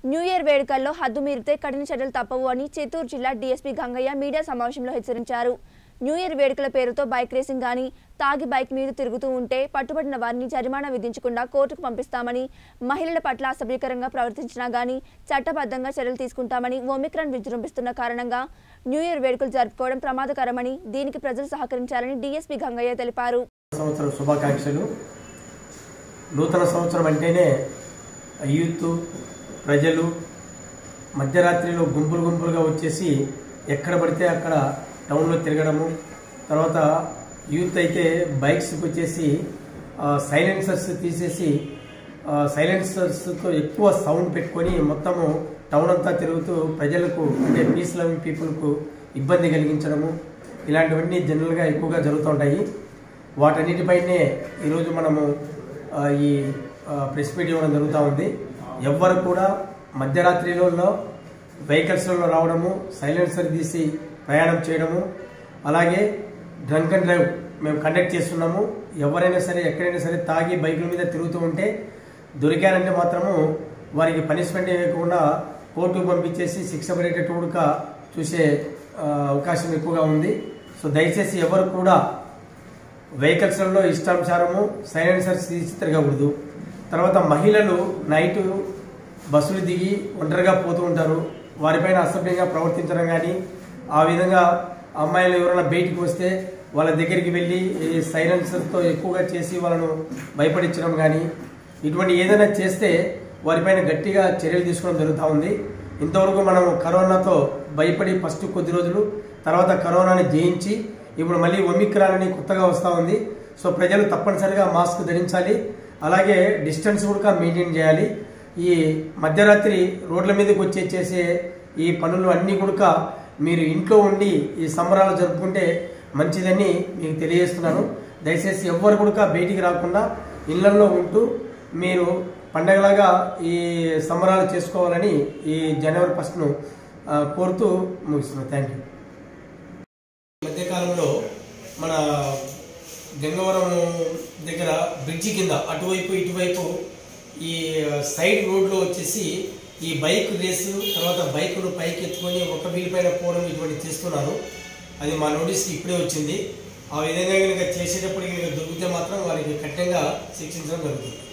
new year వేడుకల్లో హద్దు మీరితే కఠిన చర్యలు తప్పవు అని చిత్తూరు జిల్లా డీఎస్పీ గంగయ్య మీడియా సమావేశంలో హెచ్చరించారు న్యూ ఇయర్ వేడుకల పేరుతో బైక్ రేసింగ్ గాని తాగి బైక్ మీద తిరుగుతూ ఉంటే పట్టుబడిన వారిని జరిమానా విధించకుండా కోర్టుకు పంపిస్తామని మహిళల పట్ల అసభ్యకరంగా ప్రవర్తించినా గానీ చట్టబద్ధంగా చర్యలు తీసుకుంటామని ఒమిక్రాన్ విజృంభిస్తున్న కారణంగా న్యూ ఇయర్ వేడుకలు జరుపుకోవడం ప్రమాదకరమని దీనికి ప్రజలు సహకరించాలని డీఎస్పీ గంగయ్య తెలిపారు సంవత్సరం శుభాకాంక్షలు నూతన సంవత్సరం అంటేనే యూత్ ప్రజలు మధ్యరాత్రిలో గుంపులు గుంపులుగా వచ్చేసి ఎక్కడ పడితే అక్కడ టౌన్లో తిరగడము తర్వాత యూత్ అయితే బైక్స్కి వచ్చేసి సైలెన్సర్స్ తీసేసి సైలెన్సర్స్తో ఎక్కువ సౌండ్ పెట్టుకొని మొత్తము టౌన్ అంతా తిరుగుతూ ప్రజలకు అంటే పీస్ లవింగ్ పీపుల్కు ఇబ్బంది కలిగించడము ఇలాంటివన్నీ జనరల్గా ఎక్కువగా జరుగుతూ ఉంటాయి వాటన్నిటిపైనే ఈరోజు మనము ఆ, ఈ ఆ, ప్రెస్ మీట్ ఇవ్వడం జరుగుతూ ఉంది ఎవ్వరు కూడా మధ్యరాత్రిలో వెహికల్స్లలో రావడము సైలెన్సర్ తీసి ప్రయాణం చేయడము అలాగే డ్రంక్ అండ్ డ్రైవ్ మేము కండక్ట్ చేస్తున్నాము ఎవరైనా సరే ఎక్కడైనా సరే తాగి బైకుల మీద తిరుగుతూ ఉంటే దొరికారంటే మాత్రము వారికి పనిష్మెంట్ ఇవ్వకుండా కోర్టుకు పంపించేసి శిక్ష పడేటట్టుగా చూసే ఆ, అవకాశం ఎక్కువగా ఉంది సో దయచేసి ఎవరు కూడా వెహికల్స్లలో ఇష్టానుసారము సైలెన్సర్స్ తీసి తిరగకూడదు తర్వాత మహిళలు నైట్ బస్సులు దిగి ఒంటరిగా పోతూ ఉంటారు వారిపైన అసభ్యంగా ప్రవర్తించడం కానీ ఆ విధంగా అమ్మాయిలు ఎవరైనా బయటికి వస్తే వాళ్ళ దగ్గరికి వెళ్ళి ఈ సైలెన్సర్తో ఎక్కువగా చేసి వాళ్ళను భయపడించడం కానీ ఇటువంటి ఏదైనా చేస్తే వారిపైన గట్టిగా చర్యలు తీసుకోవడం జరుగుతూ ఉంది ఇంతవరకు మనం కరోనాతో భయపడి ఫస్ట్ కొద్ది రోజులు తర్వాత కరోనాని జయించి ఇప్పుడు మళ్ళీ ఒమిక్రాన్ అని కొత్తగా వస్తూ ఉంది సో ప్రజలు తప్పనిసరిగా మాస్క్ ధరించాలి అలాగే డిస్టెన్స్ కూడా మెయింటైన్ చేయాలి ఈ మధ్యరాత్రి రోడ్ల మీదకి వచ్చే చేసే ఈ పనులు అన్నీ కూడా మీరు ఇంట్లో ఉండి ఈ సంబరాలు జరుపుకుంటే మంచిదని మీకు తెలియజేస్తున్నాను దయచేసి ఎవ్వరు కూడా బయటికి రాకుండా ఇళ్లలో ఉంటూ మీరు పండగలాగా ఈ సంబరాలు చేసుకోవాలని ఈ జనవరి ఫస్ట్ను ఆ, కోరుతూ ముగిస్తున్నాను థ్యాంక్ యూ మధ్యకాలంలో మన గంగవరం దగ్గర బ్రిడ్జి కింద అటువైపు ఇటువైపు ఈ సైడ్ రోడ్లో వచ్చేసి ఈ బైక్ రేసు తర్వాత బైకును పైకి ఎత్తుకొని ఒక వీల్ పైన పోవడం ఇటువంటి చేస్తున్నారు అది మా నోటీస్కి ఇప్పుడే వచ్చింది ఆ విధంగా కనుక చేసేటప్పుడు కనుక దొరికితే మాత్రం వారికి కఠినంగా శిక్షించడం జరుగుతుంది